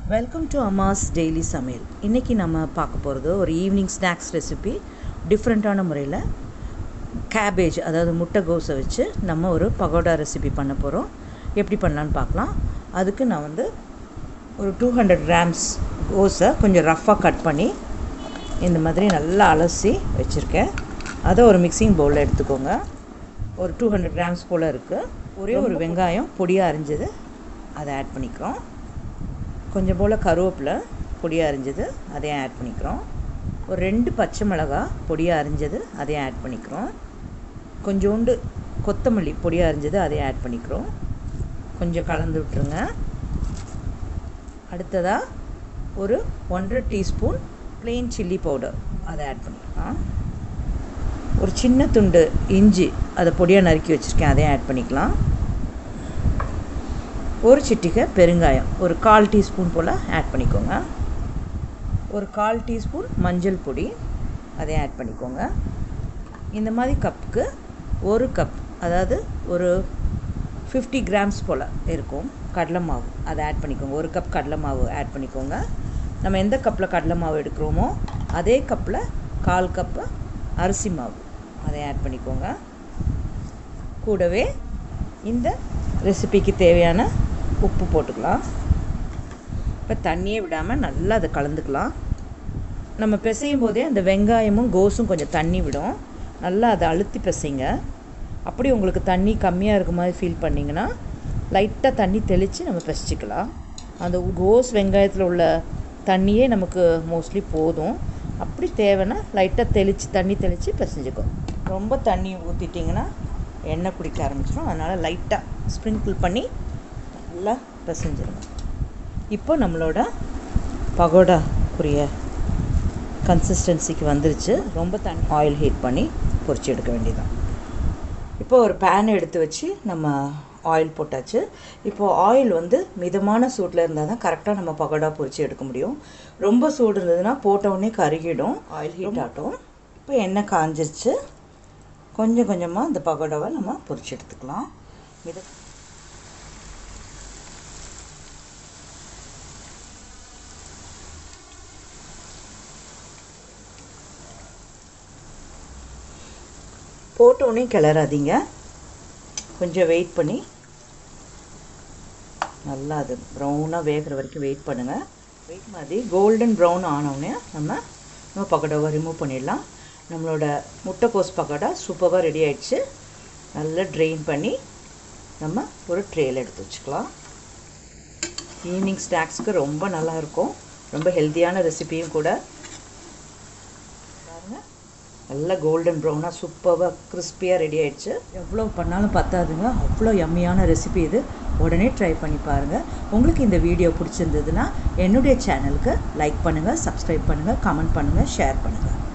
welcome to அம்மாஸ் daily சமையல் இன்றைக்கி நம்ம பார்க்க போகிறது ஒரு ஈவினிங் ஸ்நாக்ஸ் ரெசிபி டிஃப்ரெண்ட்டான முறையில் கேபேஜ் அதாவது முட்டைகோஸை வச்சு நம்ம ஒரு பகோடா ரெசிபி பண்ண போகிறோம் எப்படி பண்ணலான்னு பார்க்கலாம் அதுக்கு நான் வந்து ஒரு டூ ஹண்ட்ரட் கிராம்ஸ் கோஸை கொஞ்சம் ரஃப்பாக கட் பண்ணி இந்த மாதிரி நல்லா அலசி வச்சுருக்கேன் அதை ஒரு மிக்சிங் பவுலில் எடுத்துக்கோங்க ஒரு டூ ஹண்ட்ரட் கிராம்ஸ் போல் இருக்குது ஒரே ஒரு வெங்காயம் பொடியாக அரிஞ்சது அதை ஆட் பண்ணிக்கிறோம் கொஞ்சம் போல் கருவேப்பிலை பொடியாக அரிஞ்சது அதையும் ஆட் பண்ணிக்கிறோம் ஒரு ரெண்டு பச்சை மிளகா பொடியாக அரிஞ்சது அதையும் ஆட் பண்ணிக்கிறோம் கொஞ்சோண்டு கொத்தமல்லி பொடியாக அரிஞ்சது அதையும் ஆட் பண்ணிக்கிறோம் கொஞ்சம் கலந்து விட்டுருங்க அடுத்ததாக ஒரு ஒன்றரை டீஸ்பூன் ப்ளெயின் சில்லி பவுடர் அதை ஆட் பண்ணிக்கலாம் ஒரு சின்ன துண்டு இஞ்சி அதை பொடியாக நறுக்கி வச்சுருக்கேன் அதையும் ஆட் பண்ணிக்கலாம் ஒரு சிட்டிகை பெருங்காயம் ஒரு கால் டீஸ்பூன் போல் ஆட் பண்ணிக்கோங்க ஒரு கால் டீஸ்பூன் மஞ்சள் பொடி அதையும் ஆட் பண்ணிக்கோங்க இந்த மாதிரி கப்புக்கு ஒரு கப் அதாவது ஒரு ஃபிஃப்டி கிராம்ஸ் போல் இருக்கும் கடலை மாவு அதை ஆட் பண்ணிக்கோங்க ஒரு கப் கடலை மாவு ஆட் பண்ணிக்கோங்க நம்ம எந்த கப்பில் கடலை மாவு எடுக்கிறோமோ அதே கப்பில் கால் கப்பு அரிசி மாவு அதை ஆட் பண்ணிக்கோங்க கூடவே இந்த ரெசிபிக்கு தேவையான உப்பு போட்டுக்கலாம் இப்போ தண்ணியே விடாமல் நல்லா அதை கலந்துக்கலாம் நம்ம பிசையும் போதே அந்த வெங்காயமும் கோஸும் கொஞ்சம் தண்ணி விடும் நல்லா அதை அழுத்தி பிசைங்க அப்படி உங்களுக்கு தண்ணி கம்மியாக இருக்க மாதிரி ஃபீல் பண்ணிங்கன்னா லைட்டாக தண்ணி தெளித்து நம்ம பிசைச்சிக்கலாம் அந்த கோஸ் வெங்காயத்தில் உள்ள தண்ணியே நமக்கு மோஸ்ட்லி போதும் அப்படி தேவைன்னா லைட்டாக தெளித்து தண்ணி தெளித்து பிசைஞ்சுக்கோ ரொம்ப தண்ணி ஊற்றிட்டிங்கன்னா எண்ணெய் குடிக்க ஆரம்பிச்சிடும் அதனால் லைட்டாக ஸ்ப்ரிங்கிள் பண்ணி நல்லா பிசைஞ்சிருங்க இப்போ நம்மளோட பகோடாக்குரிய கன்சிஸ்டன்சிக்கு வந்துருச்சு ரொம்ப தண்ணி ஆயில் ஹீட் பண்ணி பொரிச்சு எடுக்க வேண்டியதான் இப்போ ஒரு பேன் எடுத்து வச்சு நம்ம ஆயில் போட்டாச்சு இப்போது ஆயில் வந்து மிதமான சூட்டில் இருந்தால் தான் கரெக்டாக நம்ம பகோடா பொரிச்சு எடுக்க முடியும் ரொம்ப சூடு இருந்ததுன்னா போட்ட உடனே கருகிடும் ஆயில் ஹீட் ஆகட்டும் இப்போ எண்ணெய் காஞ்சிருச்சு கொஞ்சம் கொஞ்சமாக இந்த பகோடாவை நம்ம பொரிச்சு எடுத்துக்கலாம் மித போட்டோடனே கிளறாதீங்க கொஞ்சம் வெயிட் பண்ணி நல்லா அது ப்ரௌனாக வேகிற வரைக்கும் வெயிட் பண்ணுங்கள் வெயிட் மாதிரி கோல்டன் ப்ரௌன் ஆனவுடனே நம்ம நம்ம பக்கோடாவை ரிமூவ் பண்ணிடலாம் நம்மளோட முட்டைக்கோஸ் பக்கோடா சூப்பராக ரெடி ஆயிடுச்சு நல்லா ட்ரெயின் பண்ணி நம்ம ஒரு ட்ரேயில் எடுத்து வச்சுக்கலாம் ஈவினிங் ஸ்நாக்ஸ்க்கு ரொம்ப நல்லா இருக்கும் ரொம்ப ஹெல்த்தியான ரெசிபியும் கூட பாருங்கள் நல்லா கோல்டன் ப்ரௌனாக சூப்பராக கிறிஸ்பியாக ரெடி ஆயிடுச்சு எவ்வளோ பண்ணாலும் பத்தாதுங்க அவ்வளோ யம்மியான ரெசிபி இது உடனே ட்ரை பண்ணி பாருங்கள் உங்களுக்கு இந்த வீடியோ பிடிச்சிருந்ததுன்னா என்னுடைய சேனலுக்கு லைக் பண்ணுங்கள் சப்ஸ்கிரைப் பண்ணுங்கள் கமெண்ட் பண்ணுங்கள் ஷேர் பண்ணுங்கள்